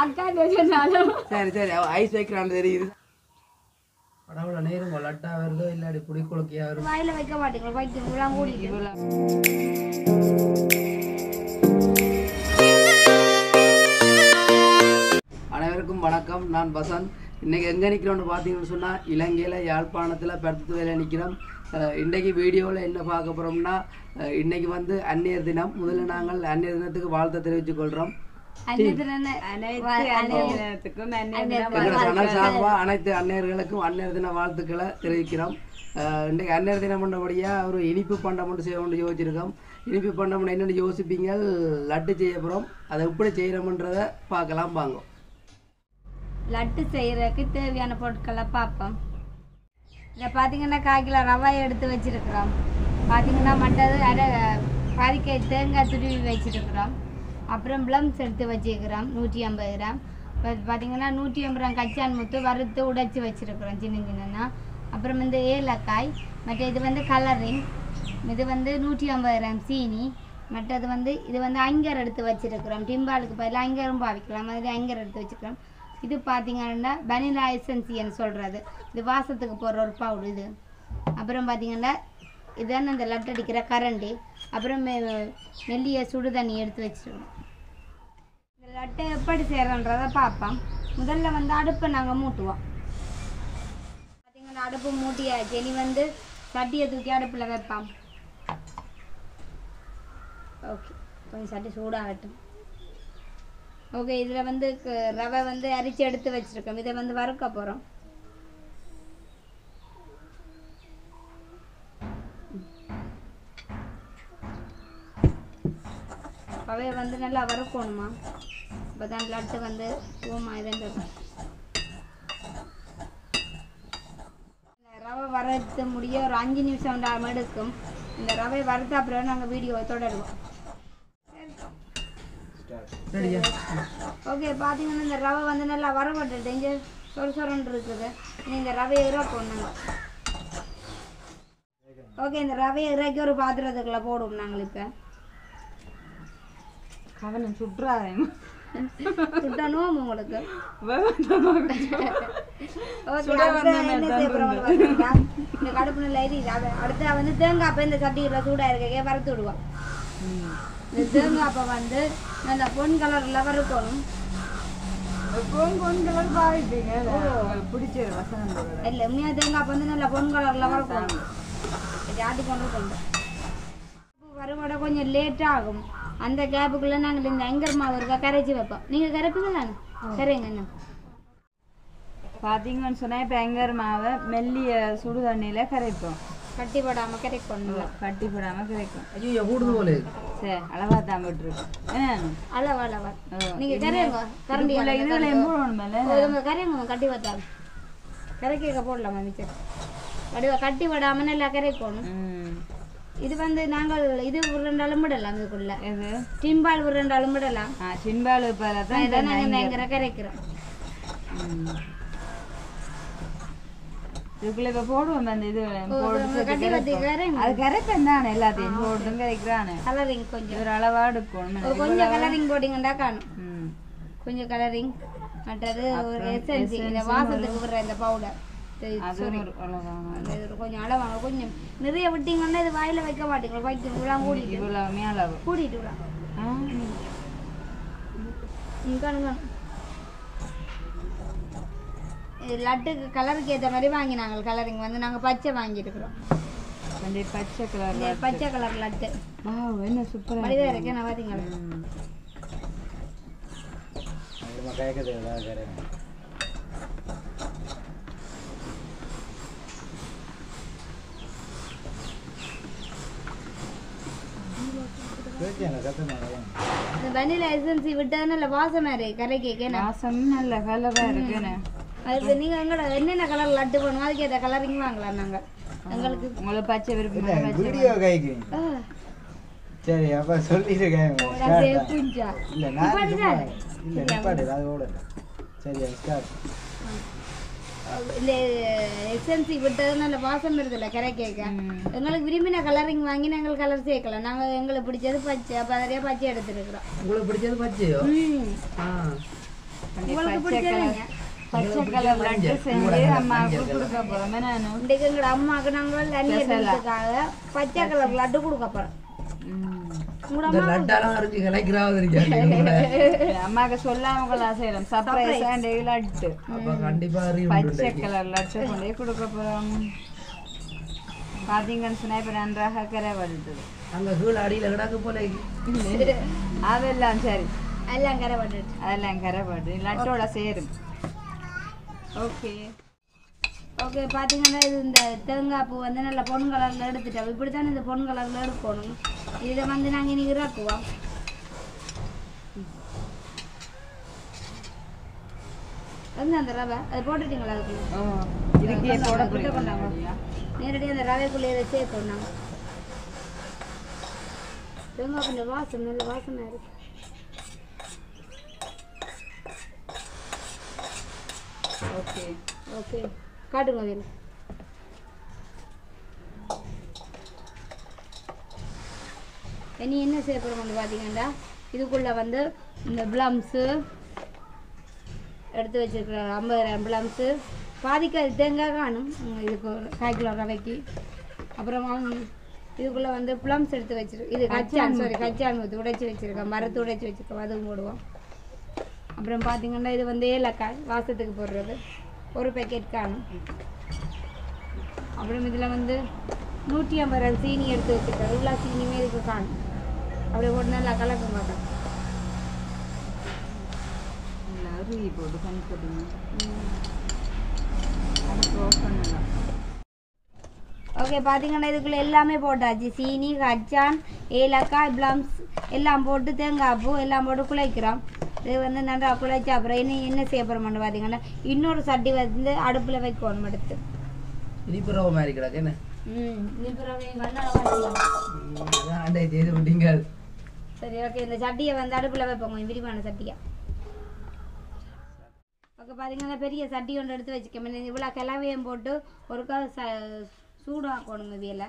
அக்கா சொன்னாலும் சரி சரி அவ ஐஸ் வைக்கிறான்னு தெரியுது கடவுள நேரம் லட்டா வருதோ இல்லாடி புடி குலுக்கியா வரும் வாயில வைக்க மாட்டீங்களா வைக்க இவ்வளவு கூடிட்டு அனைவருக்கும் வணக்கம் நான் வசந்த் இன்னைக்கு எங்கே நிற்கிறோம்னு பார்த்தீங்கன்னு சொன்னால் இலங்கையில் யாழ்ப்பாணத்தில் பருத்து வேலை நிற்கிறோம் அஹ் இன்றைக்கு வீடியோவில் என்ன பார்க்க போகிறோம்னா அஹ் இன்னைக்கு வந்து அந்நியர் தினம் முதல்ல நாங்கள் அந்நியர் தினத்துக்கு வாழ்த்து தெரிவித்துக் கொள்கிறோம் எங்களோட சனல் சார்பாக அனைத்து அந்நியர்களுக்கும் அந்நியர் தின வாழ்த்துக்களை தெரிவிக்கிறோம் அஹ் இன்றைக்கு அந்நியர் தினம் பண்ணபடியாக ஒரு இனிப்பு பண்டம் ஒன்று செய்யணும்னு யோசிச்சிருக்கோம் இனிப்பு பண்டம் என்னென்னு யோசிப்பீங்க லட்டு செய்ய போகிறோம் அதை எப்படி செய்கிறோம்ன்றதை பார்க்கலாம் வாங்க லட்டு செய்யறதுக்கு தேவையான பொருட்களை பார்ப்போம் இதில் பார்த்தீங்கன்னா கால் கிலோ ரவை எடுத்து வச்சிருக்கிறோம் பார்த்தீங்கன்னா மற்றது அரை பாதிக்கை தேங்காய் துருவி வச்சிருக்கிறோம் அப்புறம் பிளம்ஸ் எடுத்து வச்சுக்கிறோம் நூற்றி ஐம்பது கிராம் இப்போ பார்த்தீங்கன்னா நூற்றி ஐம்பது கிராம் கச்சான் முத்து வறுத்து உடைச்சி வச்சிருக்கிறோம் சின்ன சின்னன்னா அப்புறம் வந்து ஏலக்காய் மற்ற இது வந்து கலரிங் இது வந்து நூற்றி ஐம்பது கிராம் சீனி மற்றது வந்து இது வந்து அங்கர் எடுத்து வச்சிருக்கிறோம் டிம்பாலுக்கு பதிலாக அங்கரும் பாவிக்கலாம் மாதிரி அங்கர் எடுத்து வச்சுக்கிறோம் இது பார்த்தீங்கன்னா வெனிலா எசன்சின்னு சொல்கிறது இது வாசத்துக்கு போடுற ஒரு பவுடர் இது அப்புறம் பார்த்தீங்கன்னா இதான இந்த லட் அடிக்கிற கரண்டி அப்புறம் மெ- மெல்லிய சுடு தண்ணி எடுத்து வச்சிருக்கோம் இந்த லட்டை எப்படி செய்கிறோன்றதை பார்ப்போம் முதல்ல வந்து அடுப்பை நாங்கள் மூட்டுவோம் பார்த்தீங்கன்னா அடுப்பு மூட்டியாச்சு இனி வந்து சட்டியை தூக்கி அடுப்பில் வைப்போம் ஓகே கொஞ்சம் சட்டி சூடாகட்டும் ஓகே இதில் வந்து க- ரவை வந்து அரிச்சு எடுத்து வச்சிருக்கோம் இதை வந்து வறுக்க போகிறோம் ரவையை வந்து நல்லா வறுக்கணுமா அப்போ தான் லட்டு வந்து பூமா இதுன்றது இந்த ரவை வறுத்து முடிய ஒரு அஞ்சு நிமிஷம் டைம் எடுக்கும் இந்த ரவை வறுத்த அப்புறம் நாங்கள் வீடியோவை தொடருவோம் சரியா ஓகே பார்த்தீங்கன்னா இந்த ரவை வந்து நல்லா வரப்பட்டுட்டு இங்கே சொர சொரன்னு இருக்குது இனி இந்த ரவையை இறக்கணும் ஓகே இந்த ரவையை இறக்கி ஒரு பாத்திரத்துக்குள்ள போடுவோம் நாங்கள் இப்போ கவனம் சுற்றாதேன் சுட்டணும் உங்களுக்கு ஓகே அடுத்து என்ன செய்ய போறோம்னு பார்த்தீங்கன்னா, இந்த கடுப்பு நல்லா எரியுது அது அடுத்து வந்து தேங்காய் பை இந்த சட்டியில் சூடாக இருக்க வறுத்து விடுவோம் இந்த தேங்காய் பை வந்து நல்லா பொன் கலரில் வறுக்கணும் எப்பவும் கொண்டு பாவிப்பீங்க பிடிச்ச வசனம் இல்லை உண்மையாக தேங்காய் வந்து நல்லா பொன் கலரில் வறுக்கணும் இது ஆட்டி கொண்டு இருக்கணும் வறுவடை கொஞ்சம் லேட் ஆகும் அந்த கேப்புக்குள்ளே நாங்கள் இந்த அங்கர் மாவு இருக்கா கரைச்சி வைப்போம் நீங்கள் கரைப்பீங்களா கரைங்க என்ன பார்த்தீங்கன்னு சொன்னா இப்போ எங்கர் மாவை மெல்லிய சுடு தண்ணியில கரைப்போம் கட்டி போடாமல் கரைக்கணும் கட்டி போடாம கரைக்கும் ஐயோ கூடுது போல இருக்கு. சரி அளவா தான் விட்டுருக்கு என்ன அளவு அளவு ஓ, நீங்கள் கரையுங்க கரண்டி இதுல இதுல எம்போடணும் மேல கரையுங்க கட்டி வைத்தாலும் கரைக்க போடலாமா மிச்சம் வடிவ கட்டி விடாம நல்லா கரைக்கணும் ம் இது வந்து நாங்கள் இது உருண்டாலும் விடலாம் இதுக்குள்ள இது டிம்பால் உருண்டாலும் விடலாம் ஆ சின்பாலு பதிலாக தான் இதை நாங்கள் பயங்கர கரைக்கிறோம் ம். இதுக்குள்ள இப்ப போடுவோம் அந்த இது போட்டு கட்டி வச்சு கரைங்க அது கரைப்பேன் தானே எல்லாத்தையும் போட்டும் கரைக்கிறானே கலரிங் கொஞ்சம் ஒரு அளவா எடுக்கணும் ஒரு கொஞ்சம் கலரிங் போட்டிங்கன்னா காணும் ம் கொஞ்சம் கலரிங் மற்றது ஒரு எசன்சி இந்த வாசத்துக்கு விடுற இந்த பவுடர் அது ஒரு அளவான இது கொஞ்சம் அளவாங்க கொஞ்சம் நிறைய விட்டீங்கன்னா இது வாயில வைக்க மாட்டீங்களா வைக்க விழாம் கூட்டிட்டு இவ்வளவுமே அளவு கூட்டிட்டு விழாம் ஆ இங்கே இது லட்டுக்கு கலருக்கு ஏற்ற மாதிரி வாங்கி நாங்கள் கலரிங் வந்து நாங்கள் பச்சை வாங்கியிருக்கிறோம் கொஞ்சம் பச்சை கலர் இந்த பச்சை கலர் லட்டு வா என்ன சூப்பரா வடிவாக இருக்கு நான் பார்த்தீங்களா ம். இந்த வெனிலா எசன்சி விட்டதுனால வாசம் மாதிரி கரை கேட்க வாசம் நல்ல கலரா இருக்குன்னு அதுக்கு நீங்கள் எங்களோட என்னென்ன கலர் லட்டு பண்ணுவோம் அதுக்கு ஏற்ற கலரிங் வாங்கலாம் நாங்கள் எங்களுக்கு உங்களுக்கு பச்சை விருப்பம் பச்சை வீடியோ கைக்கு ஆ, சரி அப்ப சொல்லிட்டு கைங்க அது குஞ்சா இல்ல நான் நிப்பாட்டு சும்மா தானே? இல்ல நிப்பாடு அது ஓடல சரி ஸ்டார்ட் இந்த எசன்சி விட்டதுனால வாசம் வருதுல்ல கரை கேட்க ம். எங்களுக்கு விரும்பின கலரிங் வாங்கி நாங்கள் கலர் சேர்க்கலாம் நாங்கள் எங்களுக்கு பிடிச்சது பச்சை அப்போ நிறைய பச்சை எடுத்துருக்குறோம் உங்களுக்கு பிடிச்சது பச்சையோ ம் ஆ பச்சை கலர் பச்சை கலர் லட்டு செஞ்சு அம்மாவுக்கு கொடுக்க போறோம் நானும் இன்றைக்கு எங்களோட அம்மாவுக்கு நாங்கள் அந்நியத்துக்காக பச்சை கலர் லட்டு கொடுக்க போறோம் உங்களோட இந்த லட்டாலாம் அரைஞ்சு கிளைக்கிறாவது இருக்காங்க அம்மாவுக்கு சொல்லாம கொள்ள செய்யறோம் சர்ப்ரைஸ் லட்டு அப்ப கண்டிப்பா அறிவு பச்சை கலர் லட்டு கொண்டு போய் கொடுக்க போறோம் பாத்தீங்கன்னு சொன்னா இப்ப நன்றாக கரை வருது அங்க கீழே அடியில கிடக்கு போல அதெல்லாம் சரி எல்லாம் கரை வந்துட்டு அதெல்லாம் கரை வருது லட்டோட சேரும் ஓகே ஓகே பார்த்தீங்கன்னா இது இந்த தேங்காய் பூ வந்து நல்ல பொன் கலரில் எடுத்துட்டோம் இப்படி தானே இந்த பொன் கலரில் எடுக்கணும் இதை வந்து நாங்கள் இன்னைக்கு இறக்குவோம் எங்க அந்த ரவை அதை போட்டுட்டீங்களா அதுக்குள்ள இதுக்கே போட கிட்ட போறீங்க கொண்டாங்க நேரடியாக அந்த ரவைக்குள்ளே இதை சேர்க்கணும் நாங்கள் தேங்காய் கொஞ்சம் வாசம் நல்ல வாசமாக இருக்கு ஓகே ஓகே காட்டுங்க வேணும் இனி என்ன செய்ய போகிறோம்னு பார்த்தீங்கன்னா இதுக்குள்ளே வந்து இந்த ப்ளம்ஸு எடுத்து வச்சிருக்கிற ஐம்பது கிராம் ப்ளம்ஸு பாதிக்கு அது தேங்காய் காணும் உம், இதுக்கு ஒரு கால் கிலோ ரவைக்கு அப்புறம் இதுக்குள்ளே வந்து ப்ளம்ஸ் எடுத்து வச்சிருக்கு இது கச்சான் சாரி கச்சான் ஊற்றி உடைச்சி வச்சுருக்கேன் மரத்து உடைச்சி வச்சுருக்கோம் அதுவும் போடுவோம் அப்புறம் பார்த்தீங்கன்னா இது வந்து ஏலக்காய் வாசத்துக்கு போடுறது ஒரு பேக்கெட் காணும் அப்புறம் இதில் வந்து நூற்றி ஐம்பது ரூபா சீனி எடுத்து வச்சுருக்கேன் இவ்வளோ சீனியுமே இதுக்கு காணும் அப்படியே போட்டு நல்லா கலக்க மாட்டேன் அருவி போட்டு பண்ணி போட்டுங்க அடுப்பு ஆஃப் பண்ணலாம் ஓகே பார்த்தீங்கன்னா இதுக்குள்ளே எல்லாமே போட்டாச்சு சீனி கச்சான் ஏலக்காய் ப்ளம்ஸ் எல்லாம் போட்டு தேங்காய் பூ எல்லாம் போட்டு குழைக்கிறோம் இது வந்து நல்லா குழைச்சி அப்புறம் என்ன என்ன செய்ய போகிறோம்னு பார்த்தீங்கன்னா இன்னொரு சட்டி வந்து அடுப்பில் வைக்கணும் எடுத்து இனிப்பு ரவை மாதிரி கிடக்கு என்ன ம் அப்புறம் மண்ணால் வாட்டிக்கலாம் ம், அதான் ஆண்டை செய்து விட்டீங்க சரி ஓகே இந்த சட்டியை வந்து அடுப்பில் வைப்போம் கொஞ்சம் விரிவான சட்டியா ஓகே பார்த்தீங்கன்னா பெரிய சட்டி ஒன்று எடுத்து வச்சுக்கோங்க இவ்வளோ கிளவையும் போட்டு ஒருக்கா ச சூடாக்கணுங்க இதில்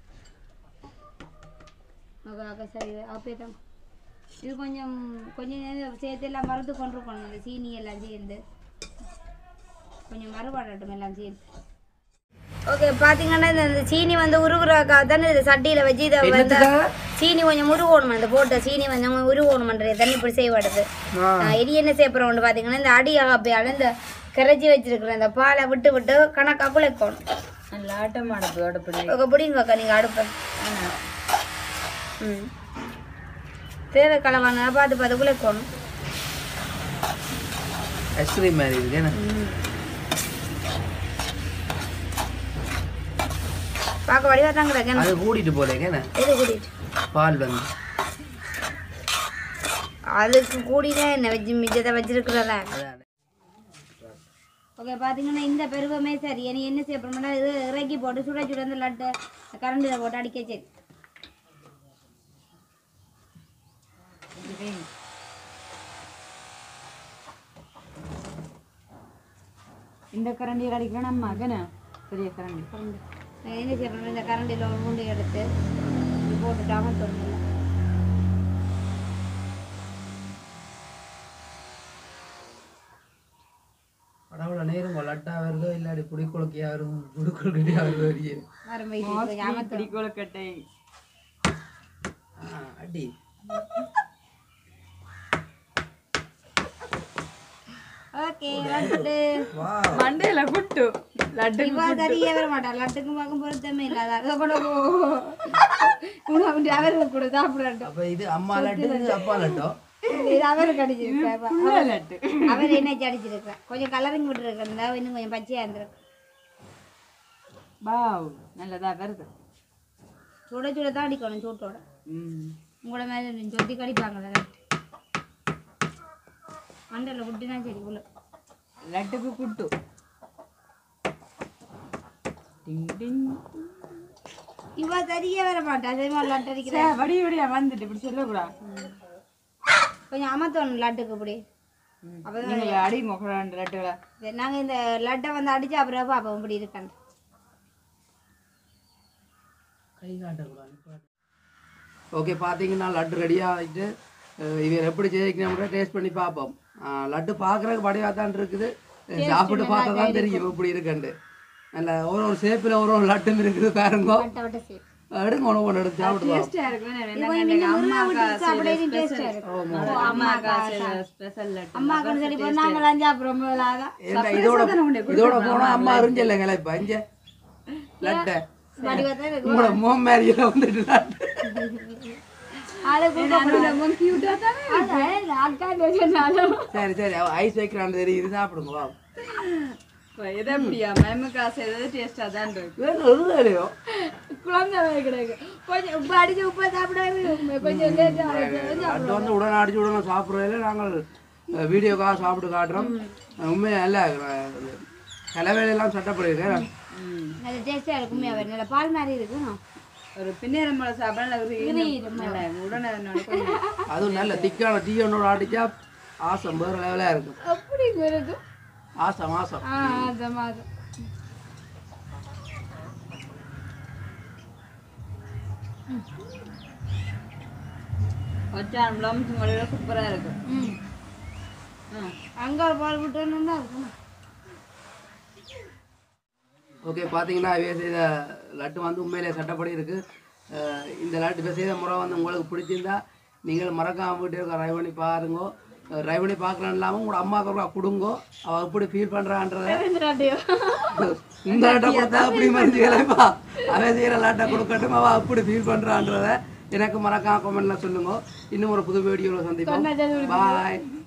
ஓகே ஓகே சரி அப்படியே தான் இது கொஞ்சம் கொஞ்சம் நேரம் சேர்த்து எல்லாம் மருந்து கொண்டு இருக்கணும் இந்த சீனி எல்லாம் சேர்ந்து கொஞ்சம் மறுபாடட்டும் எல்லாம் சேர்த்து ஓகே பார்த்தீங்கன்னா இந்த இந்த சீனி வந்து உருகுறக்காக தானே இந்த சட்டியில் வச்சு இதை வந்து என்னத்துக்காக? சீனி கொஞ்சம் உருவணும் அந்த போட்ட சீனி கொஞ்சம் உருவணுமன்றது தண்ணி இப்படி செய்யப்படுது இது என்ன செய்ய போகிறோம்னு பார்த்தீங்கன்னா இந்த அடி அகப்பையால் இந்த கரைச்சி வச்சிருக்கிற இந்த பாலை விட்டு விட்டு கணக்காக குழைக்கணும் நல்லா ஆட்டம் அடுப்பு அடுப்பு ஓகே பிடிங்கக்கா நீங்கள் அடுப்பை ம் தேவை கலவான பார்த்து பார்த்து குழைக்கணும் ஐஸ்கிரீம் மாதிரி இருக்கு என்ன பார்க்க வடிவாக தான் கிடக்கு அது கூட்டிட்டு போலேங்க என்ன இது கூட்டிட்டு பால் வந்து அதுக்கு கூடிதான் என்ன வச்சு மிச்சத்தை வச்சிருக்கிறதா அதான் ஓகே பார்த்தீங்கன்னா இந்த பெருவமே சரி இனி என்ன செய்ய போறோம்னா இது இறக்கி போட்டு சுட சுட இந்த லட்டை கரண்டில் போட்டு அடிக்க சரி இந்த கரண்டி கடிக்கிறோம் நம்ம மகன பெரிய கரண்டி கரண்டி நான் என்ன செய்ய போறோம் இந்த கரண்டியில் ஒரு உண்டு எடுத்து இப்படி போட்டுட்டாம தோணுல கடவுள நேரம் லட்டா வருதோ இல்லாடி புடி குழக்கையா வரும் புடி குழக்கையா வருதோ அறியல. மரம் வைத்து அமர்த்தோம் பிடி கொழுக்கட்டை ஆ, அடி ஓகே லட்டு வா மண்டையில குட்டு லட்டு இவா சரியே வர மாட்டா லட்டுக்கு பார்க்கும் பொருத்தமே இல்லாத அதை கூட உணவு அவருக்கு கூட சாப்பிடட்டும் அப்ப இது அம்மா லட்டு இது அப்பா லட்டோ இது அவருக்கு அடிச்சிருக்கா லட்டு அவர் என்ன அடிச்சிருக்கா கொஞ்சம் கலரிங் விட்டுருக்கா இன்னும் கொஞ்சம் பச்சையா இருந்திருக்கு பாவ் நல்லதா வருது சுட சுட தான் அடிக்கணும் சூட்டோட ம் உங்களோட மேலே சொத்தி கடிப்பாங்களே மண்டல விட்டுனா சரி உள்ள லட்டுக்கு குட்டு டிங் டிங் இவ சரியே வர மாட்டா அதே மாதிரி லட்டு அடிக்கிற சே, வடி வடியா வந்துட்டு இப்படி சொல்லக்கூடாது கொஞ்சம் அமர்த்தணும் லட்டுக்கு இப்படி அப்பதான் நீங்க அடி முகலாண்டு லட்டுகளை சரி, நாங்க இந்த லட்டை வந்து அடிச்சு அப்புறம் பார்ப்போம் இப்படி இருக்கான்னு கை காட்டக்கூடாது ஓகே பார்த்தீங்கன்னா லட்டு ரெடியாக ஆகிட்டு இவர் எப்படி ஜெயிக்கணும்ன்ற டேஸ்ட் பண்ணி பார்ப்போம் ஆ, லட்டு பார்க்குறதுக்கு படிவாக தான் இருக்குது சாப்பிட்டு பார்த்தா தான் தெரியும் இப்படி இருக்குண்டு நல்ல ஒரு ஒரு ஷேப்பில் ஒரு ஒரு லட்டும் இருக்குது பாருங்க வட்ட வட்ட சேப் எடுங்க உணவு ஒன்று எடுத்து சாப்பிடுவோம் டேஸ்டா இருக்கும் என்ன இப்போ வேண்டாம் நீங்க அம்மா முருகா விட்டு சாப்பிட இது டேஸ்டா இருக்கும் அம்மா காசு ஸ்பெஷல் லட்டு அம்மா கொண்டு சரி இப்போ நாங்களாம் சாப்பிட்றோம் முதலாக ஏன்டா இதோட இதோட போனால் அம்மா அறிஞ்சில்லைங்களே இப்போ இங்கே லட்டை வடிவத்தான் இருக்கு உங்களோட மோம் மேரியில் வந்துட்டு லட்டு ஆளு கூட்டம் கியூட்டா தானே அக்கா சொன்னாலும் சரி சரி அவ ஐஸ் வைக்கிறான்னு தெரியுது சாப்பிடுங்க வா இது எப்படியா மேமு காசு எதாவது டேஸ்டா தான் இருக்கு வேணும் ஒரு வேலையோ குழந்தை கிடையாது கொஞ்சம் உப்பு அடிச்சு உப்பை சாப்பிடாது கொஞ்சம் லேட்டா லட்டு வந்து உடனே அடிச்சு உடனே சாப்பிட்றதில்ல நாங்கள் வீடியோக்காக சாப்பிட்டு காட்டுறோம் உண்மையாக நல்ல கலவையெல்லாம் சட்டப்படுகிறேன் நல்ல டேஸ்டா இருக்குமே அவர் நல்ல பால் மாதிரி இருக்கும் ஒரு பின்னேரம் போல சாப்பிடலாம் நல்லா உடனே கொஞ்சம் அதுவும் நல்ல திக்கான டீ ஒன்றோட அடிச்சா ஆசம் வேறு லெவலாக இருக்கும் அப்படி இருக்கும் ஆசம் ஆசம் ஆ அந்த மாதிரி வச்சான் பிளம்ஸ் முறையில சூப்பரா இருக்கு ம் ம். அங்கே ஒரு பால் விட்டோன்னு தான் இருக்கும் ஓகே பார்த்தீங்கன்னா இவே செய்த லட்டு வந்து உண்மையிலே சட்டப்படி இருக்குது இந்த லட்டு இப்போ செய்த முறை வந்து உங்களுக்கு பிடிச்சிருந்தா நீங்கள் மறக்காம வீட்டு ட்ரை பண்ணி பாருங்க ட்ரை பண்ணி பார்க்கலாம் இல்லாமல் உங்களோட அம்மாவுக்கு ஒருக்கா கொடுங்கோ அவள் எப்படி ஃபீல் பண்ணுறான்றத இந்த லாட்டை கொடுத்தா அப்படி மறைஞ்சிக்கலைப்பா அவன் செய்கிற லாட்டை கொடுக்கட்டும் அவள் அப்படி ஃபீல் பண்ணுறான்றத எனக்கு மறக்காம கமெண்ட்ல சொல்லுங்க இன்னும் ஒரு புது வீடியோவில் சந்திப்போம் பாய்